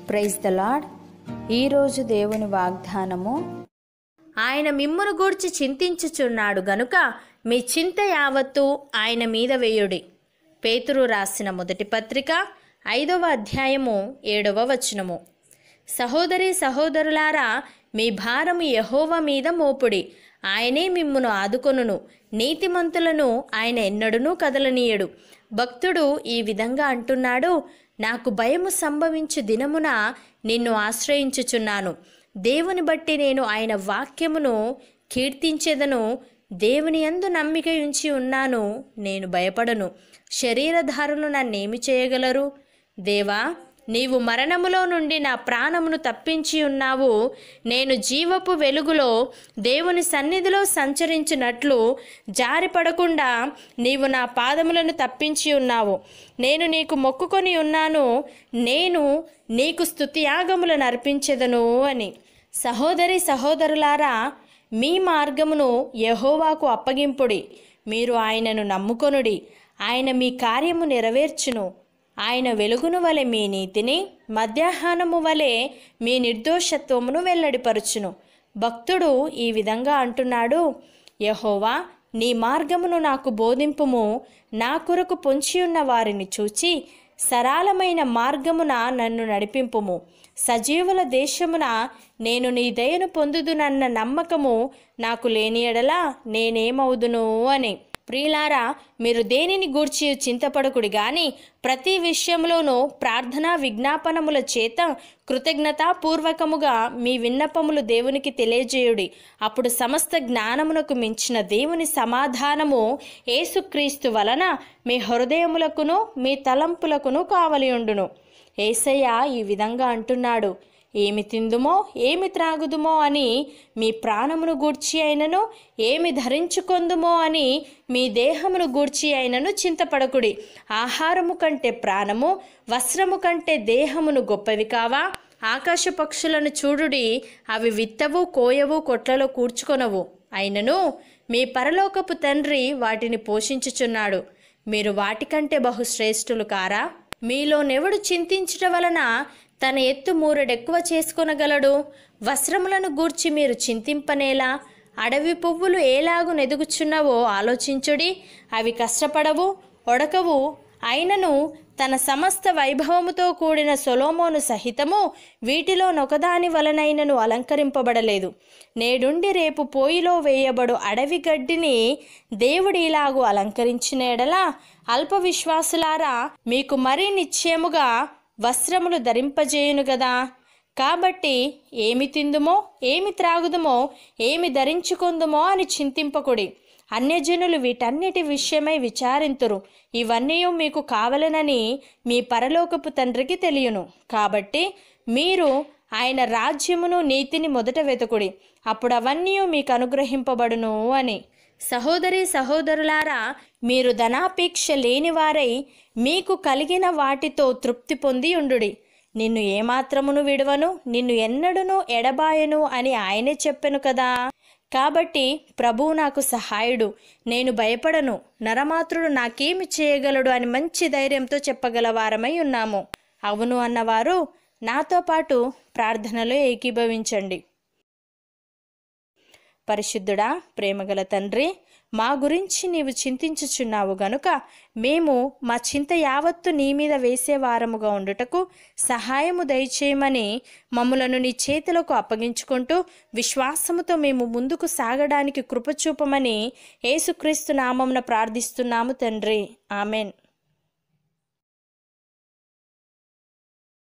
praise the lord ఈరోజు దేవుని వాగ్దానము ఆయన మిమ్మును గూర్చి చింతించుచున్నాడు గనుక మీ చింత యావత్తు ఆయన మీద వేయుడి పేతురు రాసిన మొదటి పత్రిక ఐదవ అధ్యాయము ఏడవ వచనము సహోదరి సహోదరులారా మీ భారము యహోవ మీద మోపుడి ఆయనే మిమ్మును ఆదుకొనును నీతిమంతులను ఆయన ఎన్నడూనూ కదలనీయడు భక్తుడు ఈ విధంగా అంటున్నాడు నాకు భయము సంభవించు దినమున నిన్ను ఆశ్రయించుచున్నాను దేవుని బట్టి నేను ఆయన వాక్యమును కీర్తించేదను దేవుని యందు నమ్మిక ఉంచి ఉన్నాను నేను భయపడను శరీరధారులు నన్నేమి చేయగలరు దేవా నీవు మరణములో నుండి నా ప్రాణమును తప్పించి ఉన్నావు నేను జీవపు వెలుగులో దేవుని సన్నిధిలో సంచరించినట్లు జారిపడకుండా నీవు నా పాదములను తప్పించి ఉన్నావు నేను నీకు మొక్కుకొని ఉన్నాను నేను నీకు స్తుతియాగములను అర్పించెదను అని సహోదరి సహోదరులారా మీ మార్గమును యహోవాకు అప్పగింపుడి మీరు ఆయనను నమ్ముకొనుడి ఆయన మీ కార్యము నెరవేర్చును ఆయన వెలుగును వలె మీ నీతిని మధ్యాహ్నము వలె మీ నిర్దోషత్వమును వెల్లడిపరుచును భక్తుడు ఈ విధంగా అంటున్నాడు యహోవా నీ మార్గమును నాకు బోధింపుము నా కొరకు పొంచియున్న వారిని చూచి సరళమైన మార్గమున నన్ను నడిపింపుము సజీవుల దేశమున నేను నీ దయను పొందుదునన్న నమ్మకము నాకు లేని ఎడలా నేనేమవుదును అని ప్రియులారా మీరు దేనిని గూర్చి చింతపడకుడి గాని ప్రతి విషయంలోనూ ప్రార్థనా విజ్ఞాపనముల చేత కృతజ్ఞతాపూర్వకముగా మీ విన్నపములు దేవునికి తెలియజేయుడి అప్పుడు సమస్త జ్ఞానమునకు మించిన దేవుని సమాధానము యేసుక్రీస్తు వలన మీ హృదయములకును మీ తలంపులకును కావలియుండును ఏసయ్య ఈ విధంగా అంటున్నాడు ఏమి తిందుమో ఏమి త్రాగుదుమో అని మీ ప్రాణమును గూర్చి అయినను ఏమి ధరించుకొందుమో అని మీ దేహమును గూర్చి అయినను చింతపడకుడి ఆహారము కంటే ప్రాణము వస్త్రము కంటే దేహమును గొప్పవి కావా ఆకాశ పక్షులను చూడుడి అవి విత్తవు కోయవు కొట్లలో కూర్చుకొనవు అయినను మీ పరలోకపు తండ్రి వాటిని పోషించుచున్నాడు మీరు వాటికంటే బహుశ్రేష్ఠులు కారా మీలో నెవడు చింతించట వలన తన ఎత్తు మూరెడెక్కువ చేసుకొనగలడు వస్త్రములను గూర్చి మీరు చింతింపనేలా అడవి పువ్వులు ఏలాగు నెదుగుచున్నవో ఆలోచించుడి అవి కష్టపడవు ఒడకవు అయినను తన సమస్త వైభవముతో కూడిన సొలోమోను సహితము వీటిలో నొకదాని వలనైనను అలంకరింపబడలేదు నేడుండి రేపు పోయిలో వేయబడు అడవి గడ్డిని దేవుడి ఇలాగు అలంకరించిన ఎడల అల్ప విశ్వాసులారా మీకు మరీ నిశ్చయముగా వస్త్రములు ధరింపజేయును గదా కాబట్టి ఏమి తిందుమో ఏమి త్రాగుదుమో ఏమి ధరించుకుందుమో అని చింతింపకుడి అన్యజనులు వీటన్నిటి విషయమై విచారింతురు ఇవన్నీ మీకు కావలనని మీ పరలోకపు తండ్రికి తెలియను కాబట్టి మీరు ఆయన రాజ్యమును నీతిని మొదట వెతుకుడి అప్పుడు అవన్నీ మీకు అనుగ్రహింపబడును అని సహోదరి సహోదరులారా మీరు ధనాపేక్ష లేనివారై మీకు కలిగిన వాటితో తృప్తి పొంది ఉండుడి నిన్ను ఏమాత్రమును విడవను నిన్ను ఎన్నడును ఎడబాయను అని ఆయనే చెప్పెను కదా కాబట్టి ప్రభువు నాకు సహాయుడు నేను భయపడను నరమాత్రుడు నాకేమి చేయగలడు అని మంచి ధైర్యంతో చెప్పగల వారమై ఉన్నాము అవును అన్నవారు నాతో పాటు ప్రార్థనలో ఏకీభవించండి పరిశుద్ధుడా ప్రేమగల తండ్రి మా గురించి నీవు చింతించుచున్నావు గనుక మేము మా చింత యావత్తు నీ మీద వేసేవారముగా ఉండుటకు సహాయము దయచేయమని మమ్ములను నీ చేతులకు అప్పగించుకుంటూ విశ్వాసముతో మేము ముందుకు సాగడానికి కృపచూపమని యేసుక్రీస్తు నామమున ప్రార్థిస్తున్నాము తండ్రి ఆమెన్